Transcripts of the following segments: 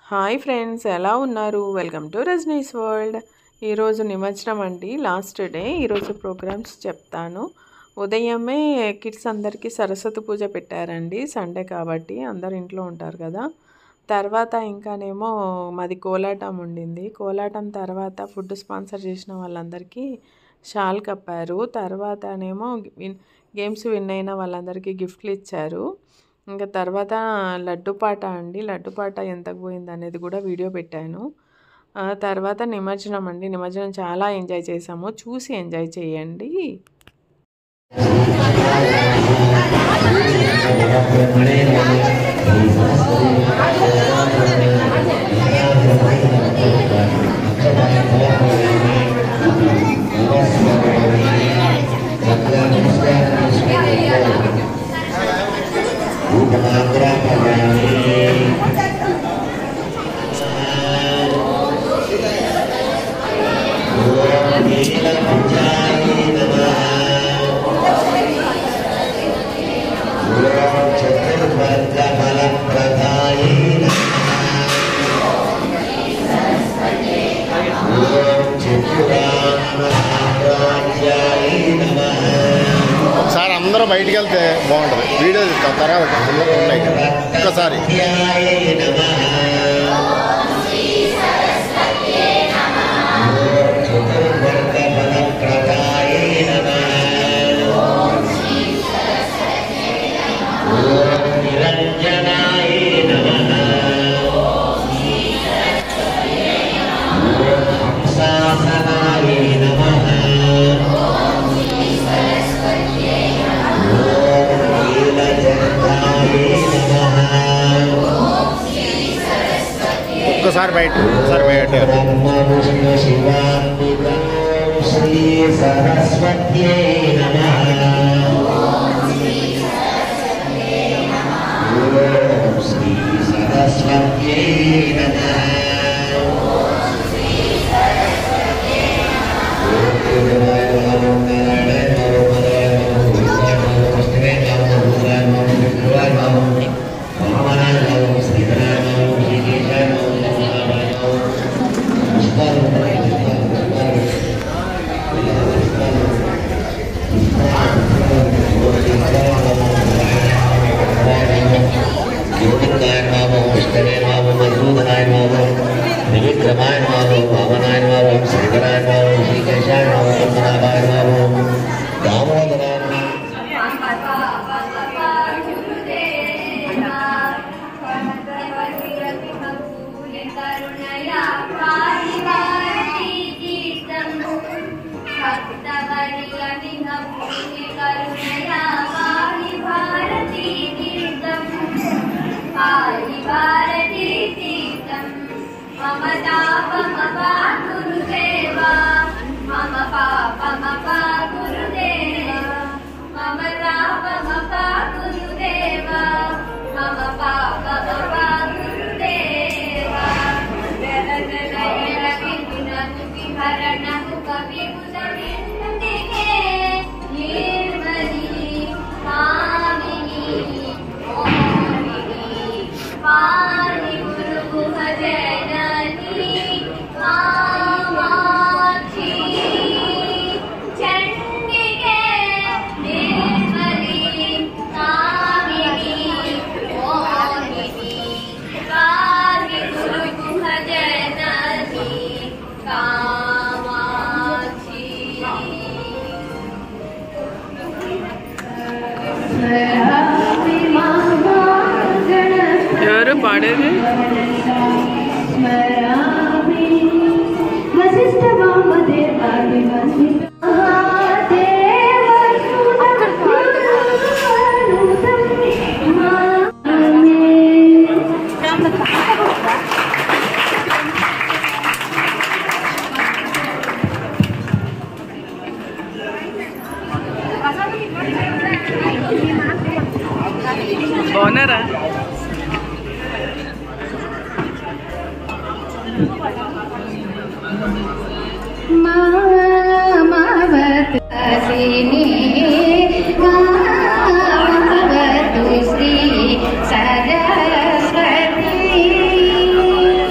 hi friends ఎలా ఉన్నారు welcome to రజనీస్ world ఈరోజు నిమజ్జనం అండి లాస్ట్ డే ఈరోజు ప్రోగ్రామ్స్ చెప్తాను ఉదయమే కిడ్స్ అందరికీ సరస్వతి పూజ పెట్టారండి సండే కాబట్టి అందరు ఇంట్లో ఉంటారు కదా తర్వాత ఇంకానేమో మాది కోలాటం ఉండింది కోలాటం తర్వాత ఫుడ్ స్పాన్సర్ చేసిన వాళ్ళందరికీ షాల్ కప్పారు తర్వాతనేమో విన్ గేమ్స్ విన్ అయిన వాళ్ళందరికీ గిఫ్ట్లు ఇచ్చారు ఇంకా తర్వాత లడ్డు పాట అండి లడ్డు పాట ఎంతకు పోయింది అనేది కూడా వీడియో పెట్టాను ఆ తర్వాత నిమజ్జనం అండి నిమజ్జనం చాలా ఎంజాయ్ చేసాము చూసి ఎంజాయ్ చేయండి ఒకసారి అందరూ బయటికి వెళ్తే బాగుంటుంది వీడియో తీస్తాం తర్వాత అందరూ ఉన్నాయి కదా ఒక్కసారి ఒక్కసారి బయట ఒకసారి బయట శ్రీ సరస్వత్యై నమః శ్రీ సరస్వత్యై విక్రమాయ నమో వామనాయ నమో శ్రీధరాయ నమో శ్రీకేశాయ నమో పద్మనాభాయ నమో దామోదరాయ నమో మమ తాపమపా గురుదేవా మమ పాపమపా గురుదేవా మమ తాపమపా గురుదేవా మమ పాపమపా గురుదేవా జగదనయన విఘ్నము విహరణము కవిబుధమిందుకే నిర్మలి మామిని మోహిని పాని గురు భజనని కామాక్షి చండికే నిర్మలి కామిని మోహిని పాని గురు భజనని కామాక్షి ఎవరు పాడేది బాగున్నారా శ్రీ సరస్వతి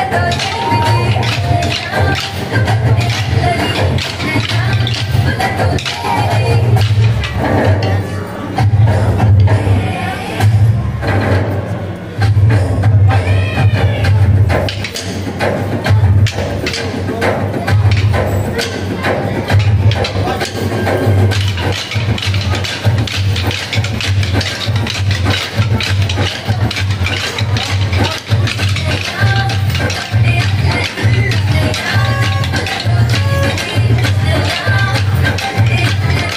Thank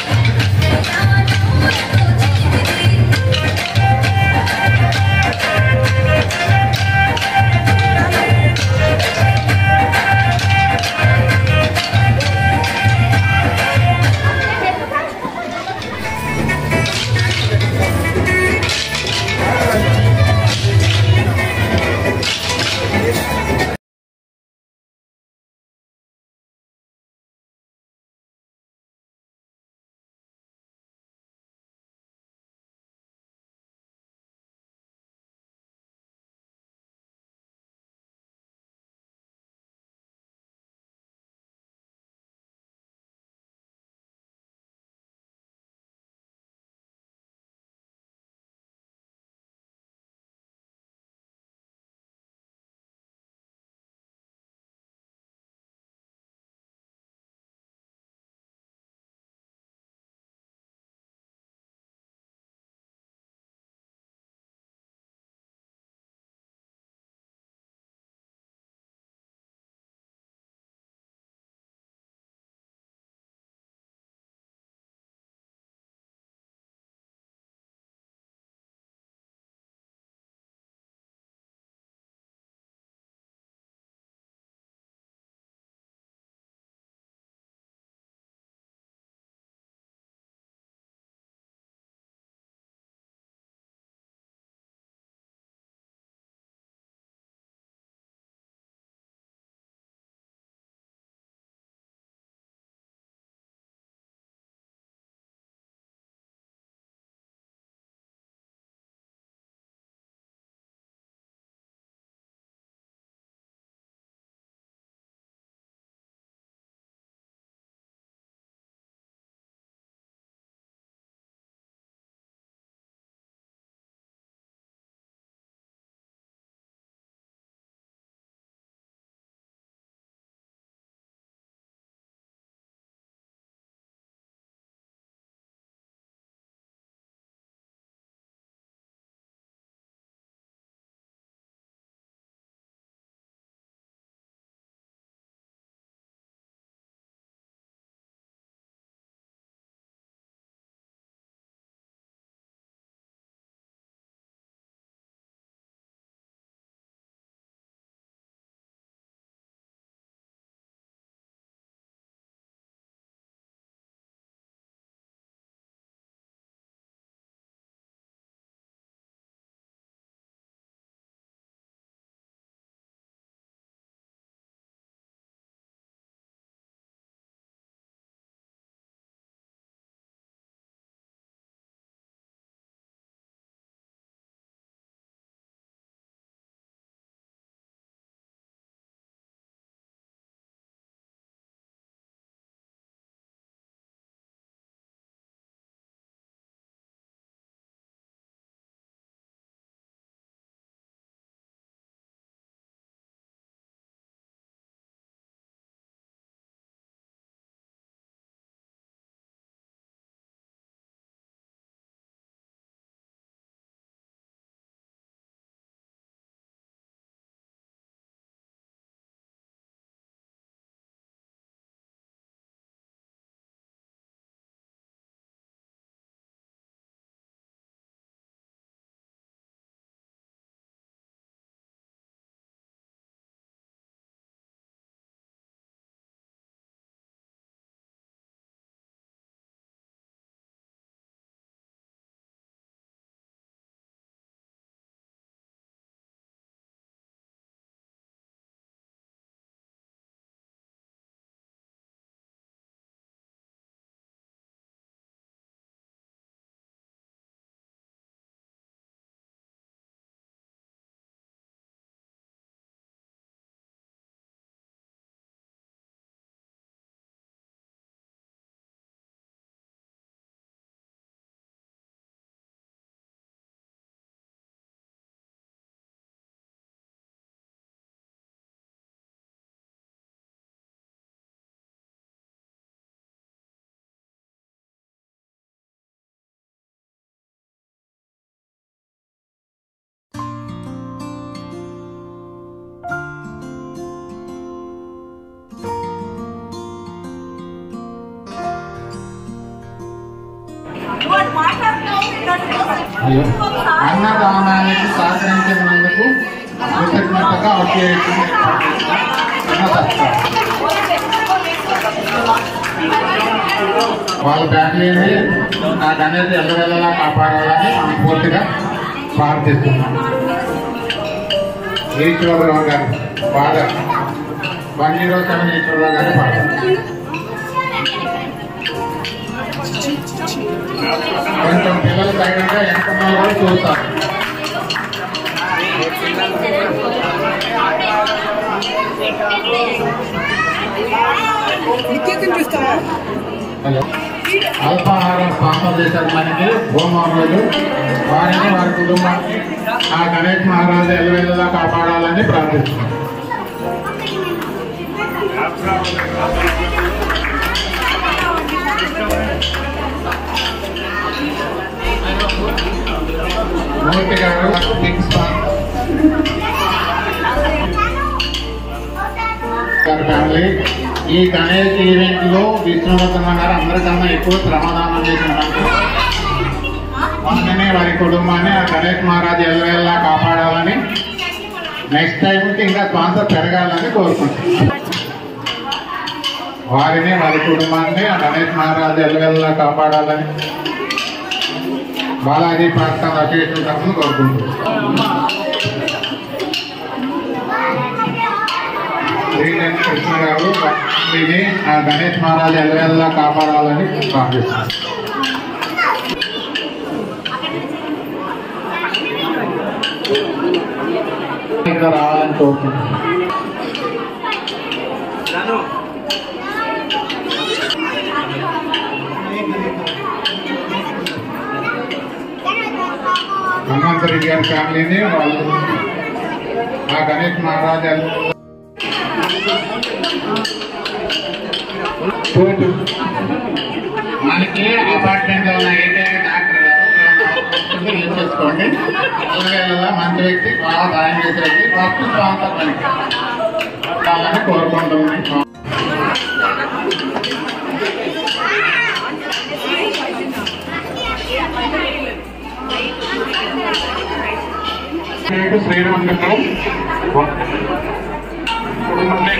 హలో అన్నదానానికి సహకరించినందుకు కృతజ్ఞతగా ఒకే అన్న సత్కారం వాళ్ళ ఫ్యామిలీని నాకు అనేది ఎల్లవెల్లలా కాపాడాలని మనం పూర్తిగా ప్రార్థిస్తున్నాం ఈశ్వరరావు గారు బాగా వన్ జీరో సెవెన్ ఈశ్వరరావు గారు పాడారు కొంచెం పిల్లలు తగినగా ఎంతమంది కూడా చూస్తారు హలో అల్పాహారం స్పాన్సర్ చేశారు మనకి గోమాములు వారిని వారి కుటుంబాన్ని ఆ గణేష్ మహారాజు ఎల్లవెల్లలా కాపాడాలని ప్రార్థిస్తున్నాం మూర్తి గారు బిగ్ స్పాన్ గారి ఫ్యామిలీ ఈ గణేష్ ఈవెంట్ లో విష్ణువర్ధన్ గారు అందరికన్నా ఎక్కువ శ్రమదానం చేసినారు వాళ్ళని వారి కుటుంబాన్ని ఆ గణేష్ మహారాజ్ ఎల్లవేళ్ళ కాపాడాలని నెక్స్ట్ టైం ఇంకా స్పాన్సర్ పెరగాలని కోరుకుంటున్నాం వారిని వారి కుటుంబాన్ని ఆ గణేష్ మహారాజ్ ఎల్లవేళ్ళ కాపాడాలని బాలాజీ పాకిస్తాన్ అసోసియేషన్ తరఫున కోరుకుంటున్నాం శ్రీకాంత్ కృష్ణ గారు ఇది ఆ గణేష్ మహారాజ్ ఎల్లవెల్లా కాపాడాలని ప్రార్థిస్తున్నాను ఇంకా రావాలని కోరుకుంటున్నాను హనుమంతరెడ్డి గారి ఫ్యామిలీని వాళ్ళు ఆ గణేష్ మహారాజ్ ఎల్లవెల్లా కోర్టు మనకి అపార్ట్మెంట్ లో ఉన్న ఏదైనా డాక్టర్ గారు యూజ్ చేసుకోండి పిల్లల మంచి వ్యక్తి బాగా సాయం చేసే వ్యక్తి ఫస్ట్ స్పాన్సర్ మనకి కావాలని కోరుకుంటున్నాం శ్రీరామకృష్ణ కుటుంబంలో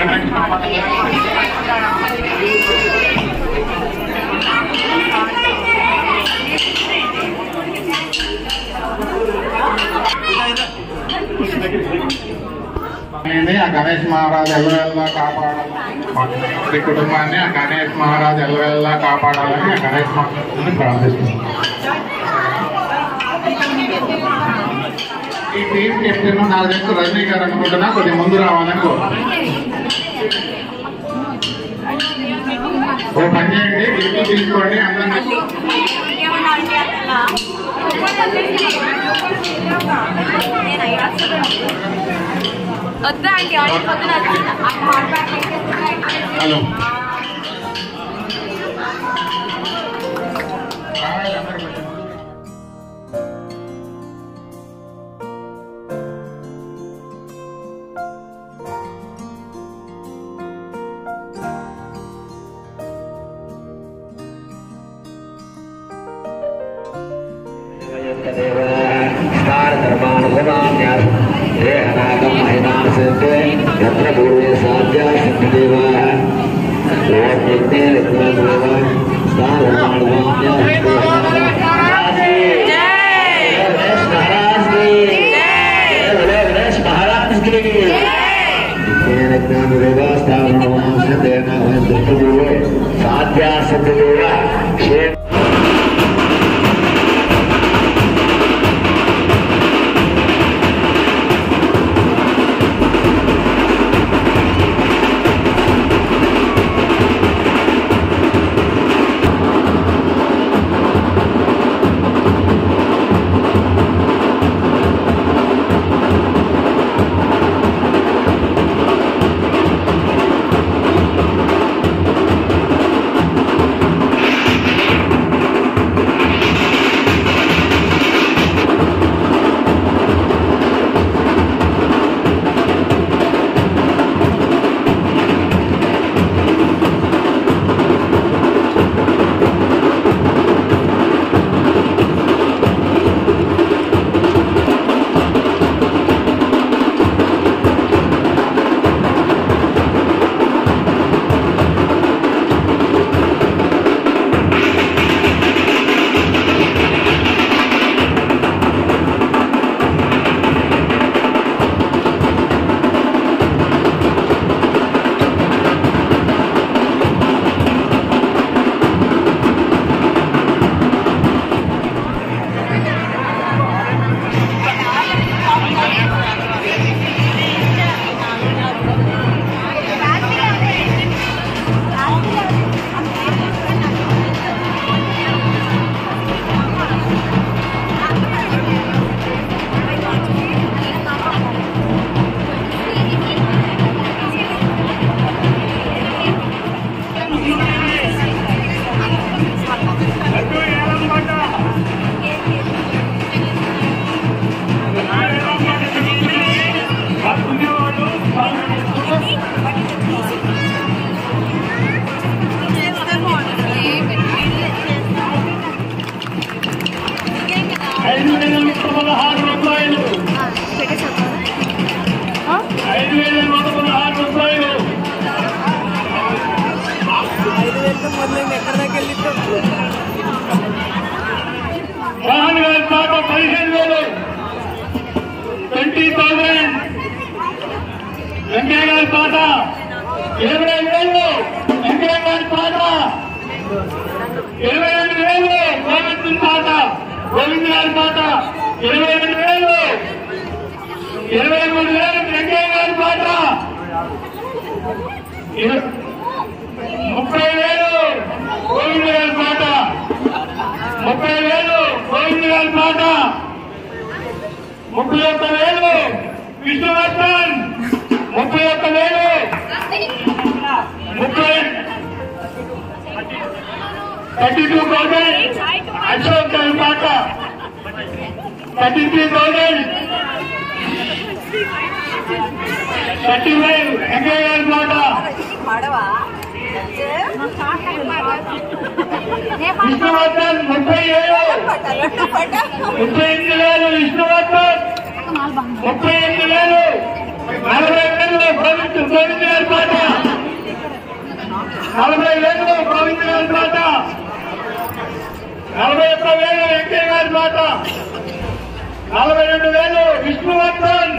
అనేది ఆ గణేష్ మహారాజ్ ఎల్లవెల్లా కాపాడాలని ఈ కుటుంబాన్ని ఆ గణేష్ మహారాజ్ ఎల్లవెల్లా కాపాడాలని ఆ గణేష్ మహారాజుని ప్రార్థిస్తున్నాం ఈ టీం కెప్టెన్ నాకు తెలుసు రజనీ గారు అనుకుంటున్నా కొద్దిగా ముందు రావాలని కోరుతున్నాను ఓ పని చేయండి ఇంట్లో తీసుకోండి అందరినీ వద్దా అండి ఆడికి పొద్దున హలో यत्र पूर्वे साध्या सिद्धिदेव ओम यज्ञे रत्नदेव स्थानमाणवान्य गणेश महाराज की जय बोलो गणेश महाराज की यज्ञे रत्नदेव स्थानमाणवान्य देना यत्र पूर्वे साध्या सिद्धिदेव क्षेत्र ఆ పాట ఇరవై ఐదు వేలు వెంకయ్య గారి పాట ఇరవై రెండు వేలు గోవింద్ పాట గోవింద్ గారి పాట ఇరవై రెండు వేలు ఇరవై మూడు వేలు వెంకయ్య గారి పాట ఇర- ముప్పై వేలు గోవింద్ గారి పాట ముప్పై వేలు గోవింద్ గారి పాట ముప్పై ఒక్క వేలు విష్ణువర్ధన్ ముప్పై ఒక్క వేలు ముప్పై థర్టీ టూ థౌసండ్ అశోక్ గారి పాట thirty three thousand thirty five Venkayya గారి పాట విష్ణువర్ధన్ ముప్పై ఏడు ముప్పై ఎనిమిది వేలు విష్ణువర్ధన్ ముప్పై ఎనిమిది వేలు నలభై వేలు గోవింద్ గోవింద్ గారి పాట నలభై వేలు గోవింద్ గారి పాట నలభై ఒక్క వేలు వెంకయ్య గారి పాట నలభై రెండు వేలు విష్ణువర్ధన్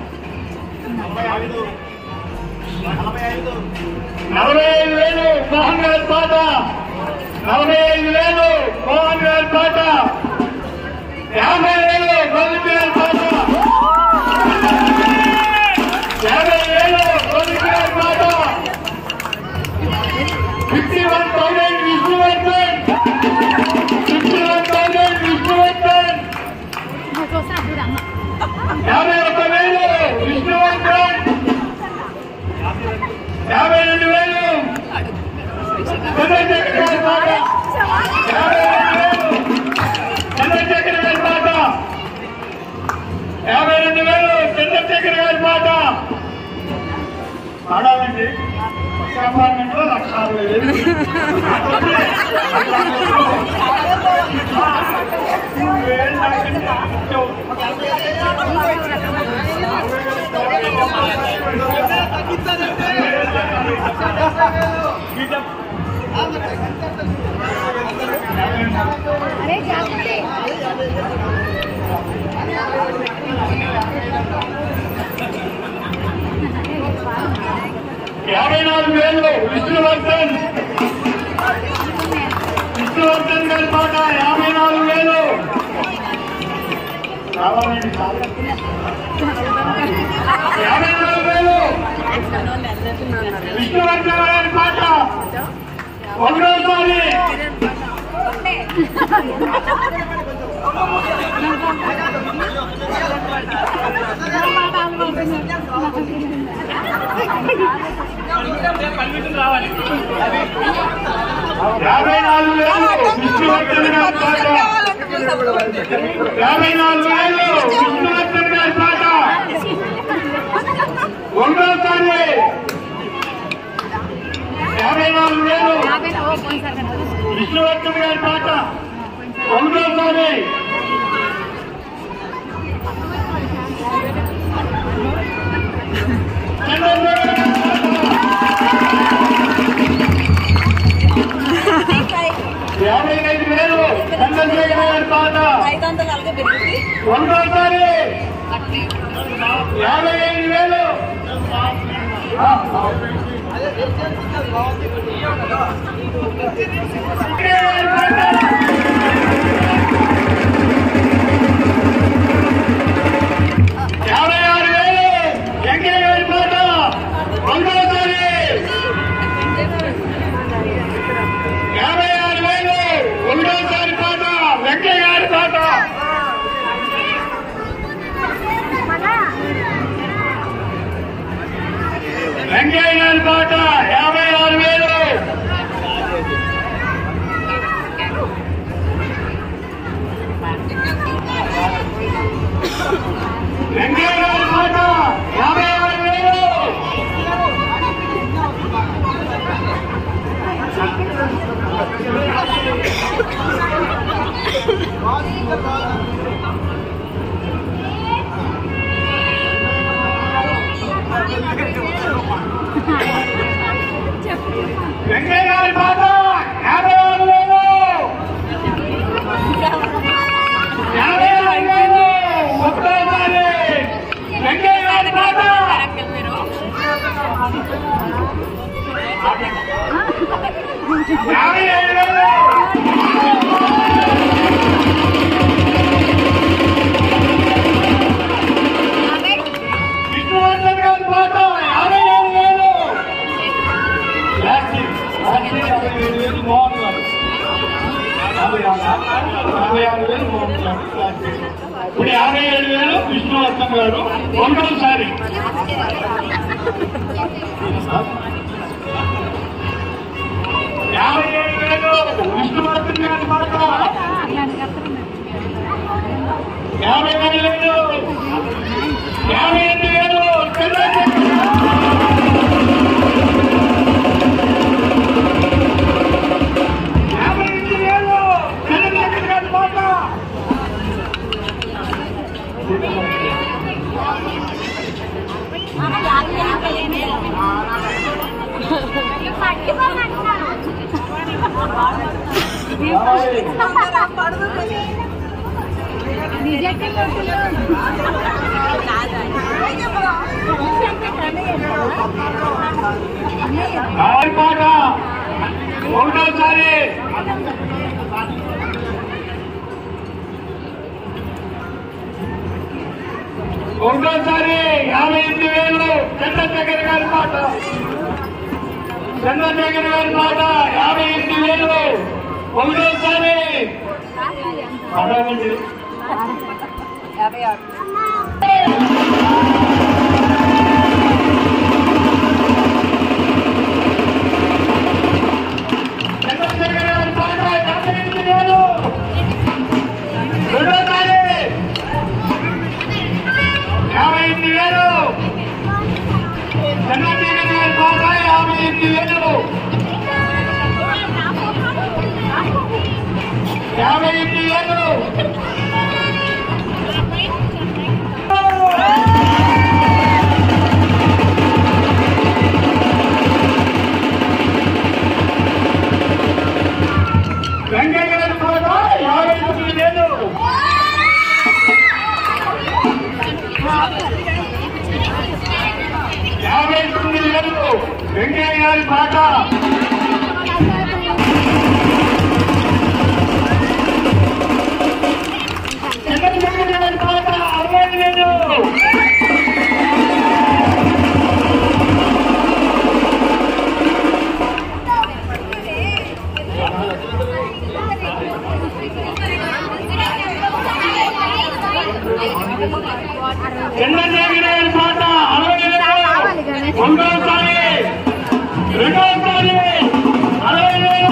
నలభై ఐదు వేలు మోహన్ గారి పాట నలభై ఐదు వేలు మోహన్ గారి పాట యాభై వేలు గోవింద్ గారి పాట యాభై వేలు గోవింద్ గారి పాట fifty one thousand Vishnuvardhan fifty one thousand Vishnuvardhan యాభై ఒక్క వేలు విష్ణువర్ధన్ యాభై రెండు వేలు చంద్రశేఖర్ గారి పాట యాభై రెండు వేలు చంద్రశేఖర్ గారి పాట యాభై రెండు వేలు చంద్రశేఖర్ గారి పాట పాడాలండి కంపార్ట్మెంట్ లో లక్ష అరవై వేలు యాభై నాలుగు వేలు విష్ణువర్ధన్ విష్ణువర్ధన్ గారి పాట యాభై నాలుగు వేలు కావాలండి యాభై నాలుగు వేలు విష్ణువర్ధన్ గారి పాట ఒకటోసారి యాభై నాలుగు వేలు విష్ణువర్ధన్ గారి పాట యాభై నాలుగు వేలు విష్ణువర్ధన్ గారి పాట ఒకటోసారి యాభై నాలుగు వేలు విష్ణువర్ధన్ గారి పాట ఒకటోసారి చంద్రబాబు యాభై ఐదు వేలు చంద్రశేఖర్ గారి పాట ఒకటోసారి యాభై ఐదు వేలు యాభై ఆరు వేలు వెంకయ్య గారి పాట ఒకటోసారి యాభై ఆరు వేలు ఒకటోసారి పాట వెంకయ్య గారి పాట వెంకయ్య గారి పాట యాభై ఆరు వేలు వెంకయ్య గారి పాట యాభై ఆరు వేలు యాభై ఏడు వేలు విష్ణువర్ధన్ గారి పాట యాభై ఏడు వేలు లాస్ట్ లాస్ట్ యాభై ఏడు వేలు మోహన్ గారు యాభై ఆరు యాభై ఆరు వేలు మోహన్ గారు లాస్ట్ ఇప్పుడు యాభై ఏడు వేలు విష్ణువర్ధన్ గారు రెండోసారి యాభై ఏడు వేలు విష్ణువర్ధన్ గారి పాట యాభై ఏడు వేలు యాభై ఎనిమిది వేలు చంద్రశేఖర్ యాభై ఎనిమిది వేలు చంద్రశేఖర్ గారి పాట గారి పాట ఒకటోసారి ఒకటోసారి యాభై ఎనిమిది వేలు చంద్రశేఖర్ గారి పాట చంద్రశేఖర్ గారి పాట యాభై ఎనిమిది వేలు ఒకటోసారి అడగండి చంద్రశేఖర్ గారి పాట యాభై ఎనిమిది వేలు రెండోసారి యాభై ఎనిమిది వేలు చంద్రశేఖర్ గారి పాట యాభై ఎనిమిది వేలు యాభై ఎనిమిది వేలు వెంకయ్య గారి పాట యాభై తొమ్మిది వేలు యాభై తొమ్మిది వేలు వెంకయ్య గారి పాట చంద్రశేఖర్ గారి పాట అరవై వేలు చంద్రశేఖర్ గారి పాట అరవై వేలు రెండోసారి రెండోసారి అరవై వేలు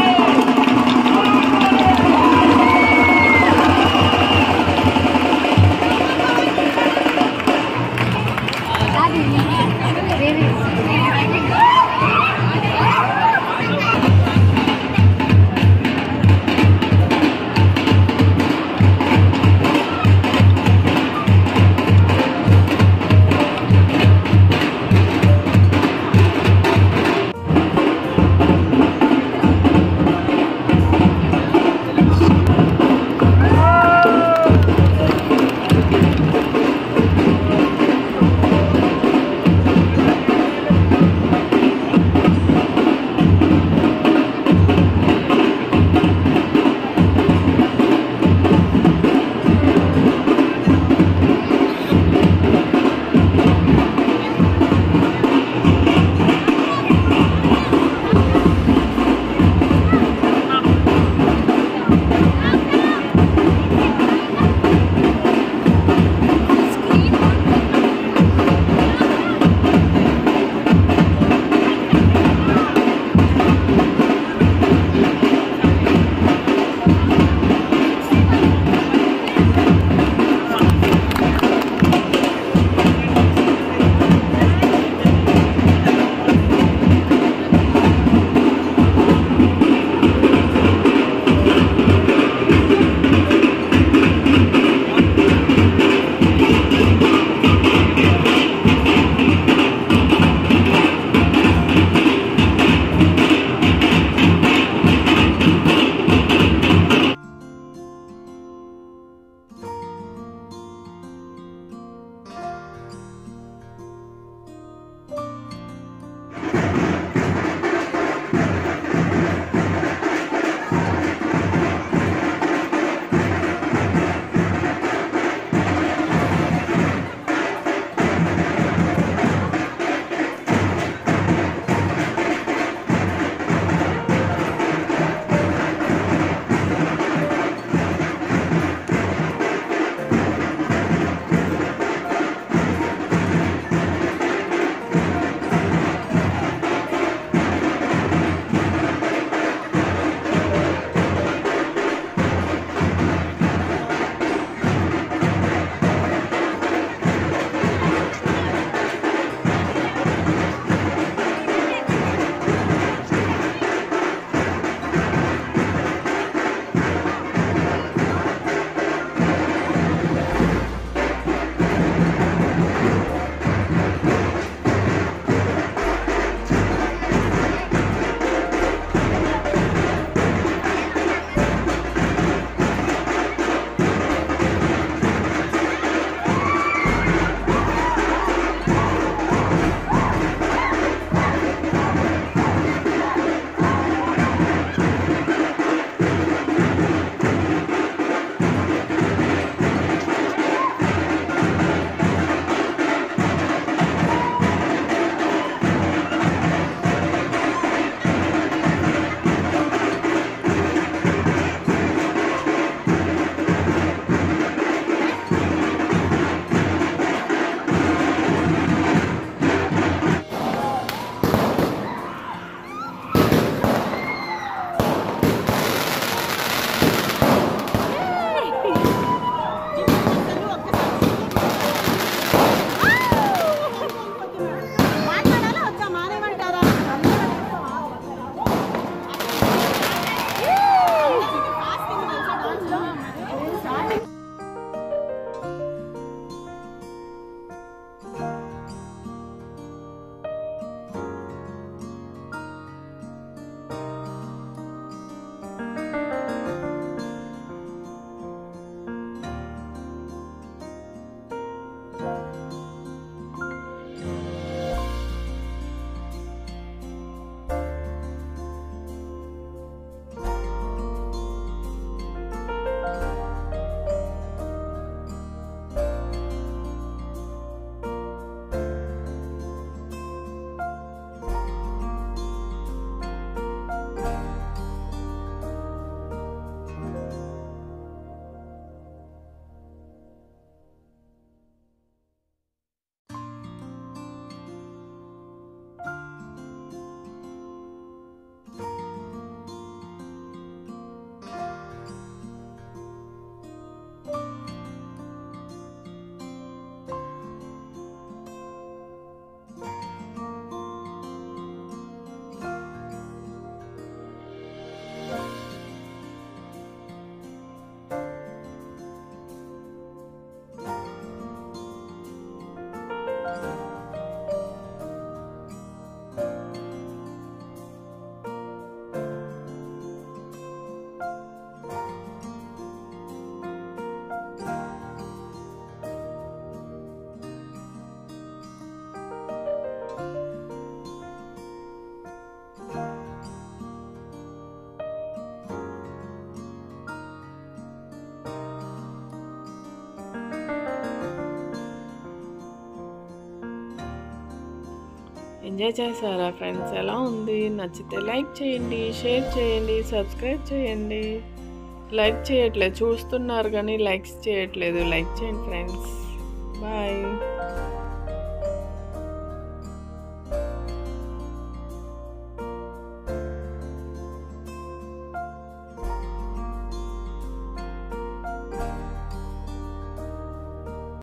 ఎంజాయ్ చేశారా ఫ్రెండ్స్ ఎలా ఉంది నచ్చితే లైక్ చేయండి షేర్ చేయండి సబ్స్క్రైబ్ చేయండి లైక్ చేయట్లేదు చూస్తున్నారు కానీ లైక్స్ చేయట్లేదు లైక్ చేయండి ఫ్రెండ్స్ బాయ్